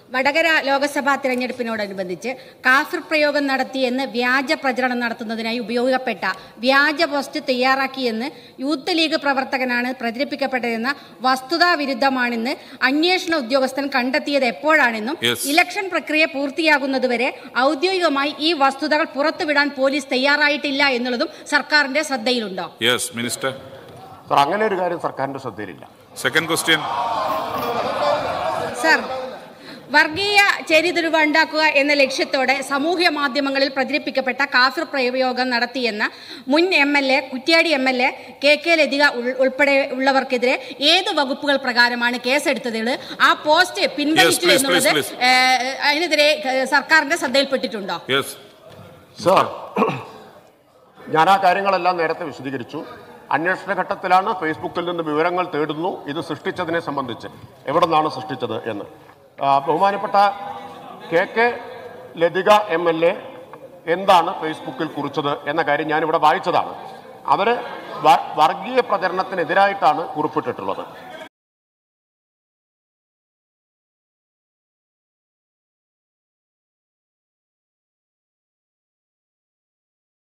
വടകര ലോക്സഭാ തിരഞ്ഞെടുപ്പിനോടനുബന്ധിച്ച് കാഫിർ പ്രയോഗം നടത്തിയെന്ന് വ്യാജ പ്രചരണം നടത്തുന്നതിനായി ഉപയോഗപ്പെട്ട വ്യാജ പോസ്റ്റ് തയ്യാറാക്കിയെന്ന് യൂത്ത് ലീഗ് പ്രവർത്തകനാണ് പ്രചരിപ്പിക്കപ്പെട്ടതെന്ന വസ്തുതാ വിരുദ്ധമാണെന്ന് അന്വേഷണ ഉദ്യോഗസ്ഥൻ കണ്ടെത്തിയത് എപ്പോഴാണെന്നും Yes. ഇലക്ഷൻ പ്രക്രിയ പൂർത്തിയാകുന്നതുവരെ ഔദ്യോഗികമായി ഈ വസ്തുതകൾ പുറത്തുവിടാൻ പോലീസ് തയ്യാറായിട്ടില്ല എന്നുള്ളതും സർക്കാരിന്റെ ശ്രദ്ധയിലുണ്ടോ യെസ് മിനിസ്റ്റർ സർ അങ്ങനെ ഒരു കാര്യം സർക്കാരിന്റെ ശ്രദ്ധയിലില്ല സെക്കൻഡ് ക്വസ്റ്റ്യൻ സർ വർഗീയ ചേരിതിരിവുണ്ടാക്കുക എന്ന ലക്ഷ്യത്തോടെ സാമൂഹ്യ മാധ്യമങ്ങളിൽ പ്രചരിപ്പിക്കപ്പെട്ട കാഫിർ പ്രയോഗം നടത്തിയെന്ന മുൻ M L A Kuttiady M L A K K Lathika ഉൾ- ഉൾപ്പെടെ ഉള്ളവർക്കെതിരെ ഏത് വകുപ്പുകൾ പ്രകാരമാണ് കേസെടുത്തത് ആ പോസ്റ്റ് പിൻവലിച്ചു please, എന്നുള്ളത് please, please. ഏഹ്, അതിനെതിരെ ഏഹ്, സർക്കാരിന്റെ ശ്രദ്ധയിൽപ്പെട്ടിട്ടുണ്ടോ യെസ് സർ ഞാൻ ആ കാര്യങ്ങളെല്ലാം നേരത്തെ വിശദീകരിച്ചു അന്വേഷണ ഘട്ടത്തിലാണ് ഫേസ്ബുക്കിൽ നിന്ന് വിവരങ്ങൾ തേടുന്നു ഇത് സൃഷ്ടിച്ചതിനെ സംബന്ധിച്ച് എവിടെ നിന്നാണ് സൃഷ്ടിച്ചത് എന്ന് ആ, ബഹുമാനപ്പെട്ട K K Lathika M L A എന്താണ് ഫേസ്ബുക്കിൽ കുറിച്ചത് എന്ന കാര്യം ഞാനിവിടെ വായിച്ചതാണ് അവർ വർഗീയ പ്രചരണത്തിനെതിരായിട്ടാണ് കുറിപ്പിട്ടിട്ടുള്ളത്